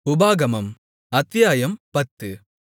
உபாகமம் அத்தியாயம் பத்து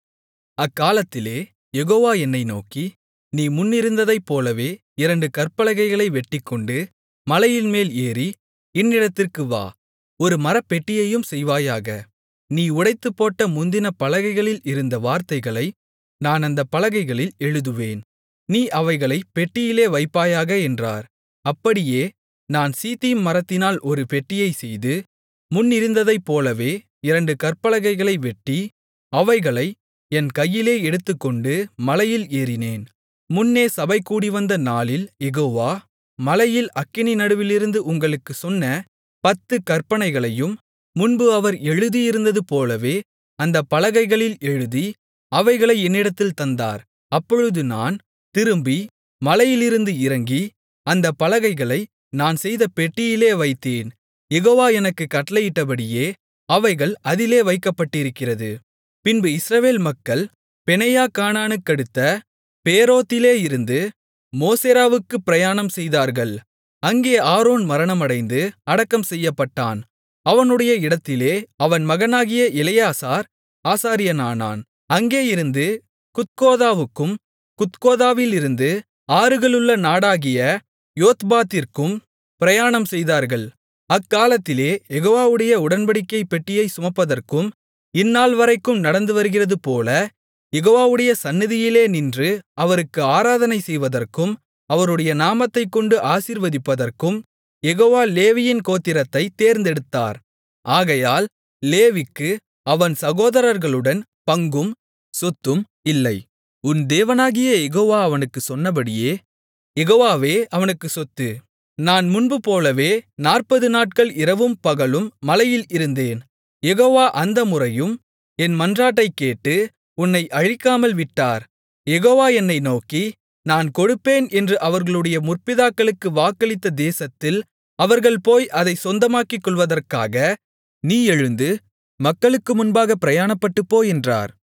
அக்காலத்திலே யெகோவா என்னை நோக்கி நீ முன்னிருந்ததைப்போலவே இரண்டு கற்பலகைகளை வெட்டிக்கொண்டு மலையின்மேல் ஏறி என்னிடத்திற்கு வா ஒரு மரப்பெட்டியையும் செய்வாயாக நீ உடைத்துப்போட்ட முந்தின பலகைகளில் இருந்த வார்த்தைகளை நான் அந்தப் பலகைகளில் எழுதுவேன் நீ அவைகளைப் பெட்டியிலே வைப்பாயாக என்றார் அப்படியே நான் சீத்திம் மரத்தினால் ஒரு பெட்டியைச் செய்து முன்னிருந்ததைப்போலவே இரண்டு கற்பலகைகளை வெட்டி அவைகளை என் கையிலே எடுத்துக்கொண்டு மலையில் ஏறினேன் முன்னே சபை கூடிவந்த நாளில் யெகோவா மலையில் அக்கினி நடுவிலிருந்து உங்களுக்குச் சொன்ன பத்துக் கற்பனைகளையும் முன்பு அவர் எழுதியிருந்ததுபோலவே அந்தப் பலகைகளில் எழுதி அவைகளை என்னிடத்தில் தந்தார் அப்பொழுது நான் திரும்பி மலையிலிருந்து இறங்கி அந்தப் பலகைகளை நான் செய்த பெட்டியிலே வைத்தேன் யெகோவா எனக்குக் கட்டளையிட்டபடியே அவைகள் அதிலே வைக்கப்பட்டிருக்கிறது பின்பு இஸ்ரவேல் மக்கள் பெனெயாக்கானானுக்கடுத்த பேரோத்திலே இருந்து மோசேராவுக்குப் பிரயாணம் செய்தார்கள் அங்கே ஆரோன் மரணமடைந்து அடக்கம் செய்யப்பட்டான் அவனுடைய இடத்திலே அவன் மகனாகிய எலெயாசார் ஆசாரியனானான் அங்கேயிருந்து குத்கோதாவுக்கும் குத்கோதாவிலிருந்து ஆறுகளுள்ள நாடாகிய யோத்பாத்திற்கும் பிரயாணம் செய்தார்கள் அக்காலத்திலே யெகோவாவுடைய உடன்படிக்கைப் பெட்டியைச் சுமப்பதற்கும் இந்நாள்வரைக்கும் நடந்துவருகிறதுபோல யெகோவாவுடைய சந்நிதியிலே நின்று அவருக்கு ஆராதனை செய்வதற்கும் அவருடைய நாமத்தைக்கொண்டு ஆசீர்வதிப்பதற்கும் யெகோவா லேவியின் கோத்திரத்தைத் தேர்ந்தெடுத்தார் ஆகையால் லேவிக்கு அவன் சகோதரர்களுடன் பங்கும் சொத்தும் இல்லை உன் தேவனாகிய யெகோவா அவனுக்குச் சொன்னபடியே யெகோவாவே அவனுக்குச் சொத்து நான் முன்புபோலவே நாற்பது நாட்கள் இரவும் பகலும் மலையில் இருந்தேன் யெகோவா அந்த முறையும் என் மன்றாட்டைக் கேட்டு உன்னை அழிக்காமல் விட்டார் யெகோவா என்னை நோக்கி நான் கொடுப்பேன் என்று அவர்களுடைய முற்பிதாக்களுக்கு வாக்களித்த தேசத்தில் அவர்கள் போய் அதைச் சொந்தமாக்கிக்கொள்வதற்காக நீ எழுந்து மக்களுக்கு முன்பாகப் பிரயாணப்பட்டுப் போ என்றார்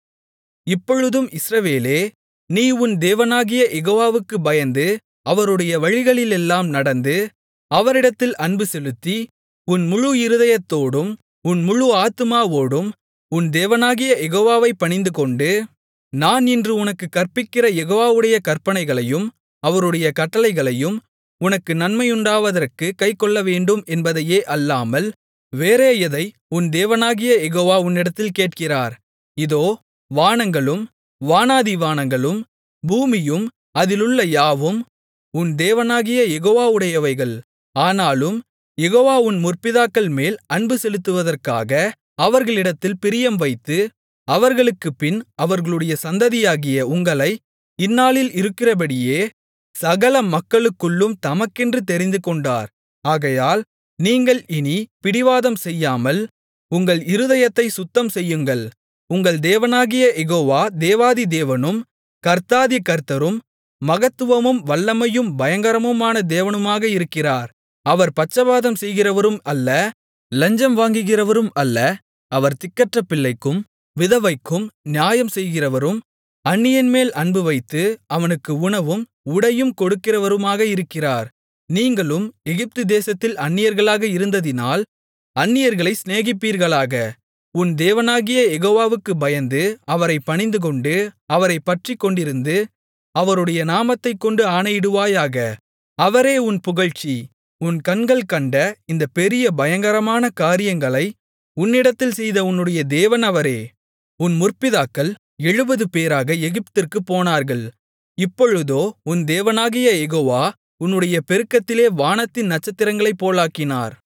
இப்பொழுதும் இஸ்ரவேலே நீ உன் தேவனாகிய யெகோவாவுக்குப் பயந்து அவருடைய வழிகளிலெல்லாம் நடந்து அவரிடத்தில் அன்புசெலுத்தி உன் முழு இருதயத்தோடும் உன் முழு ஆத்துமாவோடும் உன் தேவனாகிய யெகோவாவைப் பணிந்துகொண்டு நான் இன்று உனக்குக் கற்பிக்கிற யெகோவாவுடைய கற்பனைகளையும் அவருடைய கட்டளைகளையும் உனக்கு நன்மையுண்டாவதற்குக் கைக்கொள்ளவேண்டும் என்பதையே அல்லாமல் வேறே எதை உன் தேவனாகிய யெகோவா உன்னிடத்தில் கேட்கிறார் இதோ வானங்களும் வானாதிவானங்களும் பூமியும் அதிலுள்ள யாவும் உன் தேவனாகிய யெகோவாவுடையவைகள் ஆனாலும் யெகோவா உன் முற்பிதாக்கள் மேல் அன்பு செலுத்துவதற்காக அவர்களிடத்தில் பிரியம் வைத்து அவர்களுக்குப்பின் அவர்களுடைய சந்ததியாகிய உங்களை இந்நாளில் இருக்கிறபடியே சகல மக்களுக்குள்ளும் தமக்கென்று தெரிந்துகொண்டார் ஆகையால் நீங்கள் இனி பிடிவாதம் செய்யாமல் உங்கள் இருதயத்தைச் சுத்தம் செய்யுங்கள் உங்கள் தேவனாகிய யெகோவா தேவாதி தேவனும் கர்த்தாதி கர்த்தரும் மகத்துவமும் வல்லமையும் பயங்கரமுமான தேவனுமாக இருக்கிறார் அவர் பட்சபாதம் செய்கிறவரும் அல்ல லஞ்சம் வாங்குகிறவரும் அல்ல அவர் திக்கற்ற பிள்ளைக்கும் விதவைக்கும் நியாயம் செய்கிறவரும் அந்நியன்மேல் அன்பு வைத்து அவனுக்கு உணவும் உடையும் கொடுக்கிறவருமாக இருக்கிறார் நீங்களும் எகிப்து தேசத்தில் அந்நியர்களாக இருந்ததினால் அந்நியர்களை சிநேகிப்பீர்களாக உன் தேவனாகிய யெகோவாவுக்குப் பயந்து அவரைப் பணிந்துகொண்டு அவரைப் பற்றிக்கொண்டிருந்து அவருடைய நாமத்தைக்கொண்டு ஆணையிடுவாயாக அவரே உன் புகழ்ச்சி உன் கண்கள் கண்ட இந்த பெரிய பயங்கரமான காரியங்களை உன்னிடத்தில் செய்த உன்னுடைய தேவன் அவரே உன் முற்பிதாக்கள் எழுபது பேராக எகிப்திற்குப் போனார்கள் இப்பொழுதோ உன் தேவனாகிய யெகோவா உன்னுடைய பெருக்கத்திலே வானத்தின் நட்சத்திரங்களைப் போலாக்கினார்